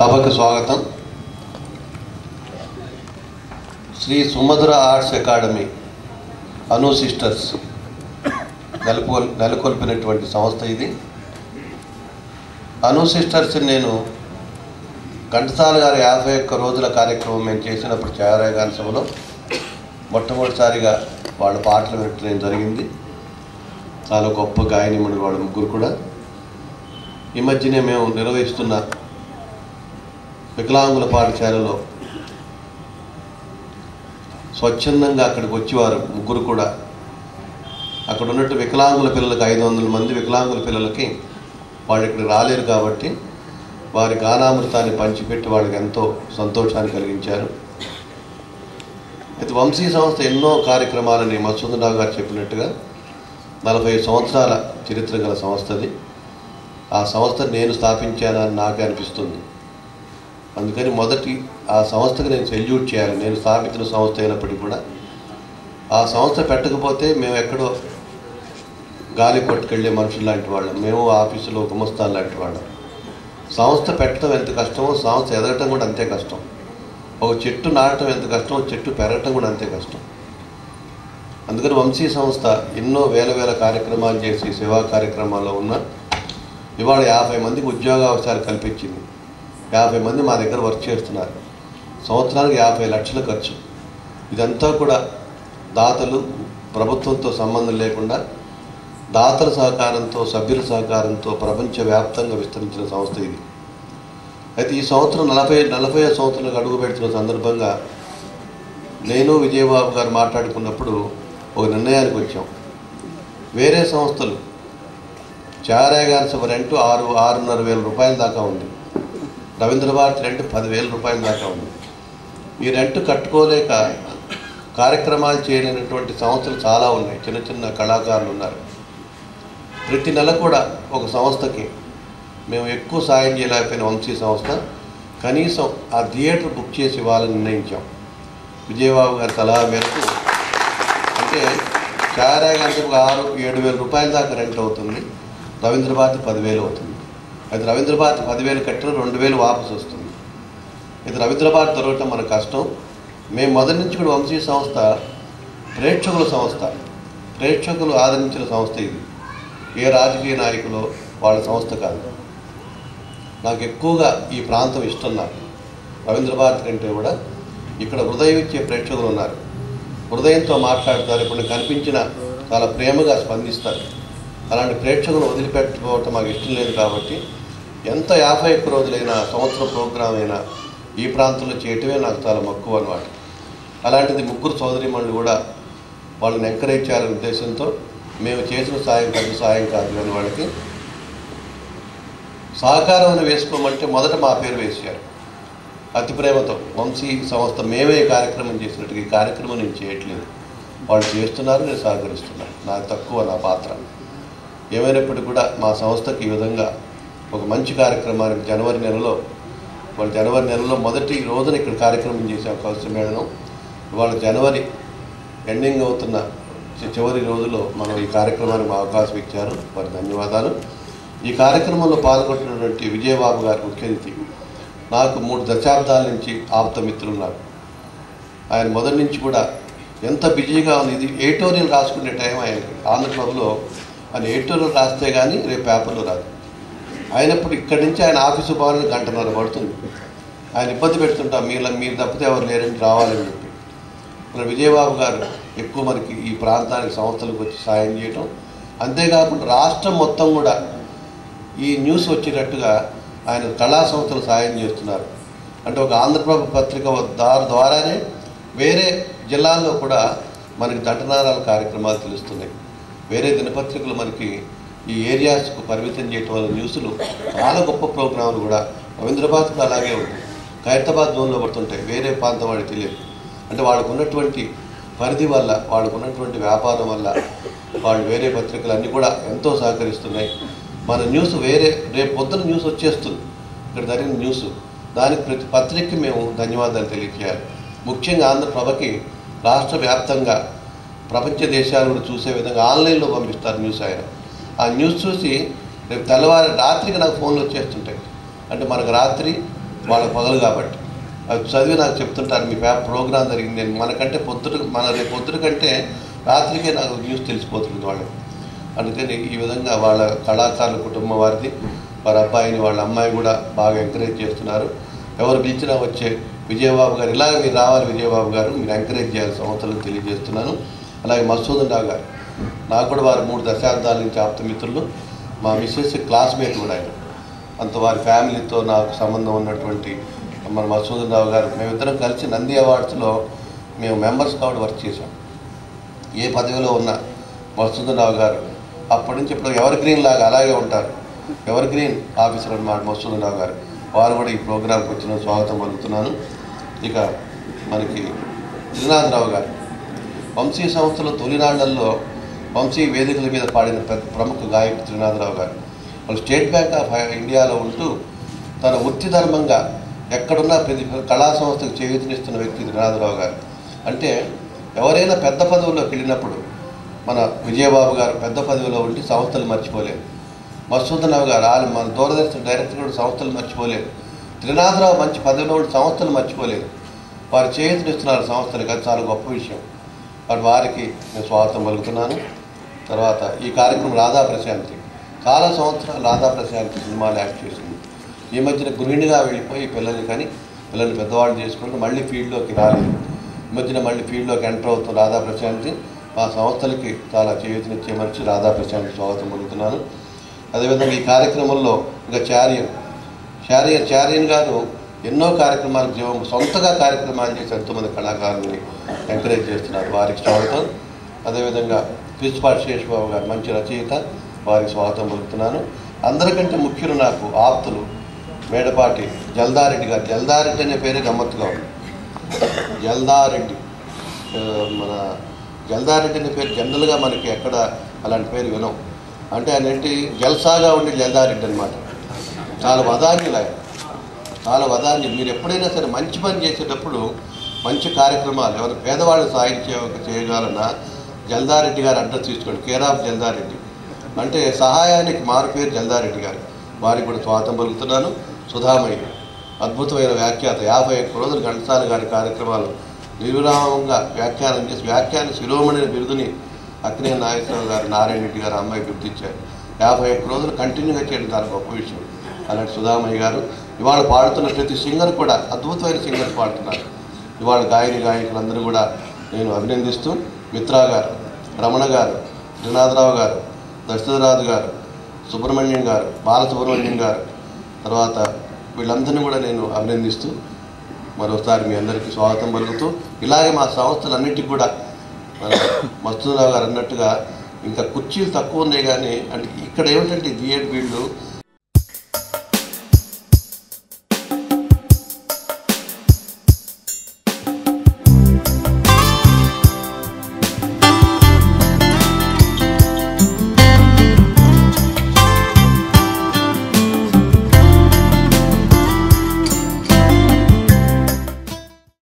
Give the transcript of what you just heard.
సభకు స్వాగతం Shri Sumadhura arts academy Anu sisters నెలకొల్ నెలకొల్పినటువంటి సంస్థ ఇది అను సిస్టర్స్ నేను ఘంటసాల గారి యాభై ఒక్క రోజుల కార్యక్రమం మేము చేసినప్పుడు ఛాయారాయ గారి సభలో మొట్టమొదటిసారిగా వాళ్ళ పాటలు వినటం జరిగింది చాలా గొప్ప గాయనిమణి వాళ్ళ ముగ్గురు కూడా ఈ మధ్యనే మేము నిర్వహిస్తున్న వికలాంగుల పాఠశాలలో స్వచ్ఛందంగా అక్కడికి వచ్చేవారు ముగ్గురు కూడా అక్కడ ఉన్నట్టు వికలాంగుల పిల్లలకి ఐదు వందల మంది వికలాంగుల పిల్లలకి వాళ్ళు ఇక్కడ రాలేరు కాబట్టి వారి గానామృతాన్ని పంచిపెట్టి వాళ్ళకి ఎంతో సంతోషాన్ని కలిగించారు అయితే వంశీ సంస్థ ఎన్నో కార్యక్రమాలని మసూదరావు గారు చెప్పినట్టుగా నలభై సంవత్సరాల చరిత్ర గల సంస్థది ఆ సంస్థను నేను స్థాపించానని నాకే అనిపిస్తుంది అందుకని మొదటి ఆ సంస్థకు నేను సెల్యూట్ చేయాలి నేను స్థాపించిన సంస్థ అయినప్పటికీ కూడా ఆ సంస్థ పెట్టకపోతే మేము ఎక్కడో గాలి పట్టుకెళ్ళే మనుషులు లాంటి వాళ్ళం మేము ఆఫీసులో గుమస్తాన్ లాంటి వాళ్ళం సంస్థ పెట్టడం ఎంత కష్టమో సంస్థ ఎదగటం కూడా అంతే కష్టం ఒక చెట్టు నాటడం ఎంత కష్టమో చెట్టు పెరగటం కూడా అంతే కష్టం అందుకని వంశీ సంస్థ ఎన్నో వేల వేల కార్యక్రమాలు చేసి సేవా కార్యక్రమాల్లో ఉన్న ఇవాళ యాభై మందికి ఉద్యోగ అవకాశాలు కల్పించింది యాభై మంది మా దగ్గర వర్క్ చేస్తున్నారు సంవత్సరానికి యాభై లక్షల ఖర్చు ఇదంతా కూడా దాతలు ప్రభుత్వంతో సంబంధం లేకుండా దాతల సహకారంతో సభ్యుల సహకారంతో ప్రపంచవ్యాప్తంగా విస్తరించిన సంస్థ ఇది అయితే ఈ సంవత్సరం నలభై నలభై సంవత్సరాలకు అడుగు పెడుతున్న సందర్భంగా నేను విజయబాబు గారు మాట్లాడుకున్నప్పుడు ఒక నిర్ణయానికి వచ్చాం వేరే సంస్థలు చారాయ గారి సభ రెంట్ ఆరు ఆరున్నర వేల రూపాయల దాకా ఉంది రవీంద్ర భారతి రెంట్ పదివేల రూపాయల దాకా ఉంది ఈ రెంట్ కట్టుకోలేక కార్యక్రమాలు చేయలేనటువంటి సంస్థలు చాలా ఉన్నాయి చిన్న చిన్న కళాకారులు ఉన్నారు ప్రతి నెల కూడా ఒక సంస్థకి మేము ఎక్కువ సాయం చేయలేకపోయిన వంశీ సంస్థ కనీసం ఆ థియేటర్ బుక్ చేసి ఇవ్వాలని నిర్ణయించాం విజయబాబు గారి సలహా మేరకు అంటే చారాయ గంటకు ఆరు ఏడు వేల రూపాయల దాకా రెంట్ అవుతుంది రవీంద్ర భారతి పదివేలు అవుతుంది అది రవీంద్ర భారతి పదివేలు కట్టిన రెండు వేలు వాపసు వస్తుంది ఇది రవీంద్ర భారతి దొరకటం మన కష్టం మేము మొదటి నుంచి కూడా వంశీ సంస్థ ప్రేక్షకుల సంస్థ ప్రేక్షకులు ఆదరించిన సంస్థ ఇది ఏ రాజకీయ నాయకులు వాళ్ళ సంస్థ కాదు నాకు ఎక్కువగా ఈ ప్రాంతం ఇష్టం నాకు రవీంద్ర భారతి కంటే కూడా ఇక్కడ హృదయం ఇచ్చే ప్రేక్షకులు ఉన్నారు హృదయంతో మాట్లాడతారు ఇప్పుడు కనిపించిన చాలా ప్రేమగా స్పందిస్తారు అలాంటి ప్రేక్షకులు వదిలిపెట్టుకోవటం మాకు ఇష్టం లేదు కాబట్టి ఎంత యాభై ఒక్క రోజులైనా సంవత్సరం ప్రోగ్రాం అయినా ఈ ప్రాంతంలో చేయటమే నాకు చాలా మక్కువ అనమాట అలాంటిది ముగ్గురు సోదరిమణులు కూడా వాళ్ళని ఎంకరేజ్ చేయాలనే ఉద్దేశంతో మేము చేసిన సాయం పెద్ద సాయం కాదు కానీ వాళ్ళకి సహకారం అని వేసుకోమంటే మొదట మా పేరు వేసారు అతి ప్రేమతో వంశీ సంస్థ మేమే ఈ కార్యక్రమం చేసినట్టుగా ఈ కార్యక్రమం నేను చేయట్లేదు వాళ్ళు చేస్తున్నారు నేను సహకరిస్తున్నాను నాకు తక్కువ నా పాత్ర ఏమైనప్పటికీ కూడా మా సంస్థకి ఈ విధంగా ఒక మంచి కార్యక్రమానికి జనవరి నెలలో వాళ్ళు జనవరి నెలలో మొదటి రోజున ఇక్కడ కార్యక్రమం చేసాం కౌశ మేళనం ఇవాళ జనవరి ఎండింగ్ అవుతున్న చి- చివరి రోజులో మనం ఈ కార్యక్రమానికి అవకాశం ఇచ్చారు వారి ధన్యవాదాలు ఈ కార్యక్రమంలో పాల్గొంటున్నటువంటి విజయబాబు గారి ముఖ్య అతిథి నాకు మూడు దశాబ్దాల నుంచి ఆప్త మిత్రులు ఉన్నారు ఆయన మొదటి నుంచి కూడా ఎంత బిజీగా ఉంది ఇది ఎడిటోరియల్ రాసుకునే టైం ఆయనకి ఆంధ్రప్రభలో ఆయన ఎడిటోరియల్ రాస్తే కానీ రేపు పేపర్లో రాదు అయినప్పుడు ఇక్కడి నుంచి ఆయన ఆఫీసు పోవాలని గంటన్నర పడుతుంది ఆయన ఇబ్బంది పెడుతుంటాం మీరు మీరు తప్పితే ఎవరు లేరని రావాలని చెప్పి మన విజయబాబు గారు ఎక్కువ మనకి ఈ ప్రాంతానికి సంస్థలకు వచ్చి సాయం చేయటం అంతేకాకుండా రాష్ట్రం మొత్తం కూడా ఈ న్యూస్ వచ్చేటట్టుగా ఆయన కళా సంస్థలు సాయం చేస్తున్నారు అంటే ఒక ఆంధ్రప్రభ పత్రిక ద్వారా ద్వారానే వేరే జిల్లాల్లో కూడా మనకి దంటనారాల కార్యక్రమాలు తెలుస్తున్నాయి వేరే దినపత్రికలు మనకి ఈ ఏరియాస్కు పరిమితం చేయటం వల్ల న్యూస్లు చాలా గొప్ప ప్రోగ్రాంలు కూడా రవీంద్రబాద్ కూడా అలాగే ఉంది ఖైరతాబాద్ జోన్లో పడుతుంటాయి వేరే ప్రాంతం వాడికి తెలియదు అంటే వాళ్ళకు ఉన్నటువంటి పరిధి వల్ల వాళ్ళకు ఉన్నటువంటి వ్యాపారం వల్ల వాళ్ళు వేరే పత్రికలు అన్నీ కూడా ఎంతో సహకరిస్తున్నాయి మన న్యూస్ వేరే రేపు పొద్దున న్యూస్ వచ్చేస్తుంది ఇక్కడ జరిగిన న్యూస్ దానికి ప్రతి పత్రికకి మేము ధన్యవాదాలు తెలియజేయాలి ముఖ్యంగా ఆంధ్రప్రభకి రాష్ట్ర వ్యాప్తంగా ప్రపంచ దేశాలు కూడా చూసే విధంగా ఆన్లైన్లో పంపిస్తారు న్యూస్ ఆయన ఆ న్యూస్ చూసి రేపు తెల్లవారి రాత్రికి నాకు ఫోన్లు వచ్చేస్తుంటాయి అంటే మనకు రాత్రి వాళ్ళ పగలు కాబట్టి అది చదివి నాకు చెప్తుంటారు మీ పేపర్ ప్రోగ్రామ్ జరిగింది నేను మనకంటే పొద్దుట మన రేపు పొద్దుట కంటే రాత్రికే నాకు న్యూస్ తెలిసిపోతుంది వాళ్ళకి అందుకని ఈ విధంగా వాళ్ళ కళాకారుల కుటుంబం వారిది వారి అబ్బాయిని వాళ్ళ అమ్మాయి కూడా బాగా ఎంకరేజ్ చేస్తున్నారు ఎవరు పిలిచినా వచ్చే విజయబాబు గారు ఇలాగ మీరు రావాలి విజయబాబు గారు మీరు ఎంకరేజ్ చేయాలి సంవత్సరాలు తెలియజేస్తున్నాను అలాగే మసూదన్ రావు గారు నాకు కూడా వారు మూడు దశాబ్దాల నుంచి ఆప్తమిత్రులు మా మిస్సెస్ క్లాస్మేట్ కూడా ఆయన అంత వారి ఫ్యామిలీతో నాకు సంబంధం ఉన్నటువంటి మన మసూదన్ రావు గారు మేమిద్దరం కలిసి నంది అవార్డ్స్లో మేము మెంబర్స్ కాబట్టి వర్క్ చేశాం ఏ పదవిలో ఉన్న మసూదన్ గారు అప్పటి నుంచి ఇప్పుడు ఎవర్ గ్రీన్ లాగా అలాగే ఉంటారు ఎవర్ గ్రీన్ ఆఫీసర్ అన్నమాట మసూదన్ గారు వారు కూడా ఈ ప్రోగ్రాంకి వచ్చిన స్వాగతం పలుకుతున్నాను ఇక మనకి త్రినాథరావు గారు వంశీ సంస్థలో తొలినాళ్లలో వంశీ వేదికల మీద పాడిన పెద్ద ప్రముఖ గాయకుడు త్రినాథరావు గారు వాళ్ళు స్టేట్ బ్యాంక్ ఆఫ్ ఇండియాలో ఉంటూ తన వృత్తి ధర్మంగా ఎక్కడున్నా ప్రతి కళా సంస్థకు చేయూతనిస్తున్న వ్యక్తి త్రినాథరావు గారు అంటే ఎవరైనా పెద్ద పదవుల్లోకి వెళ్ళినప్పుడు మన విజయబాబు గారు పెద్ద పదవిలో ఉండి సంస్థలు మర్చిపోలేరు మసూదరావు గారు వాళ్ళు మన దూరదర్శన్ డైరెక్టర్ కూడా సంస్థలు మర్చిపోలేరు త్రినాథరావు మంచి పదవిలో ఉండి సంస్థలు మర్చిపోలేరు వారు చేయూతనిస్తున్నారు సంస్థలకు అది చాలా గొప్ప విషయం మరి వారికి నేను స్వాగతం పలుకుతున్నాను తర్వాత ఈ కార్యక్రమం రాధా ప్రశాంతి చాలా సంవత్సరాలు రాధా ప్రశాంతి సినిమాలు యాక్ట్ చేసింది ఈ మధ్యన గృహిణిగా వెళ్ళిపోయి పిల్లల్ని కానీ పిల్లల్ని పెద్దవాళ్ళు చేసుకుంటూ మళ్ళీ ఫీల్డ్లోకి రాలేదు ఈ మధ్యన మళ్ళీ ఫీల్డ్లోకి ఎంటర్ అవుతున్న రాధా ప్రశాంతి మా సంస్థలకి చాలా చేయూతనిచ్చే మనిషి రాధా ప్రశాంతి స్వాగతం పలుకుతున్నాను అదేవిధంగా ఈ కార్యక్రమంలో ఇంకా చారియన్ చారియన్ చారియన్ గారు ఎన్నో కార్యక్రమాలు జీవం సొంతగా కార్యక్రమాలు చేసి ఎంతోమంది కళాకారుల్ని ఎంకరేజ్ చేస్తున్నారు వారికి స్వాగతం అదేవిధంగా పిచ్చిపాటి శేషబాబు గారు మంచి రచయిత వారికి స్వాగతం పలుకుతున్నాను అందరికంటే ముఖ్యులు నాకు ఆప్తులు మేడపాటి జల్దారెడ్డి గారు జల్దారెడ్డి అనే పేరే గమ్మత్తుగా ఉంది జల్దారెడ్డి ఆ, మన జల్దారెడ్డి అనే పేరు జనరల్గా మనకి ఎక్కడ అలాంటి పేరు వినం అంటే ఆయన ఏంటి జల్సాగా ఉండే జల్దారెడ్డి అనమాట చాలా వదాన్యులు ఆయన చాలా వదాన్ని మీరు ఎప్పుడైనా సరే మంచి పని చేసేటప్పుడు మంచి కార్యక్రమాలు ఎవరు పేదవాళ్ళు సాయం చేయ చేయగలన్నా జల్దారెడ్డి గారు అడ్రస్ తీసుకోండి కేర్ ఆఫ్ జల్దారెడ్డి అంటే సహాయానికి మారు పేరు జల్దారెడ్డి గారు వారికి కూడా స్వాగతం పలుకుతున్నాను సుధామయ్య అద్భుతమైన వ్యాఖ్యాత యాభై ఒక్క రోజులు ఘంటసాల గారి కార్యక్రమాలు నిర్విరామంగా వ్యాఖ్యానం చేసి వ్యాఖ్యాన శిరోమణి బిరుదుని అక్కినే నాగేశ్వరరావు గారు నారాయణ రెడ్డి గారు అమ్మాయి గుర్తించారు యాభై ఒక్క రోజులు కంటిన్యూగా చేయడం చాలా గొప్ప విషయం అలాంటి సుధామయ్య గారు ఇవాళ పాడుతున్న ప్రతి సింగర్ కూడా అద్భుతమైన సింగర్స్ పాడుతున్నారు ఇవాళ గాయని గాయకులందరూ కూడా నేను అభినందిస్తూ మిత్రా గారు రమణ గారు శ్రీనాథరావు గారు దశరథరాజు గారు సుబ్రహ్మణ్యం గారు బాలసుబ్రహ్మణ్యం గారు తర్వాత వీళ్ళందరినీ కూడా నేను అభినందిస్తూ మరోసారి మీ అందరికీ స్వాగతం పలుకుతూ ఇలాగే మా సంస్థలన్నిటికీ కూడా మన మస్తురావు గారు అన్నట్టుగా ఇంకా కుర్చీలు తక్కువ ఉన్నాయి కానీ అంటే ఇక్కడ ఏమిటంటే థియేటర్ వీళ్ళు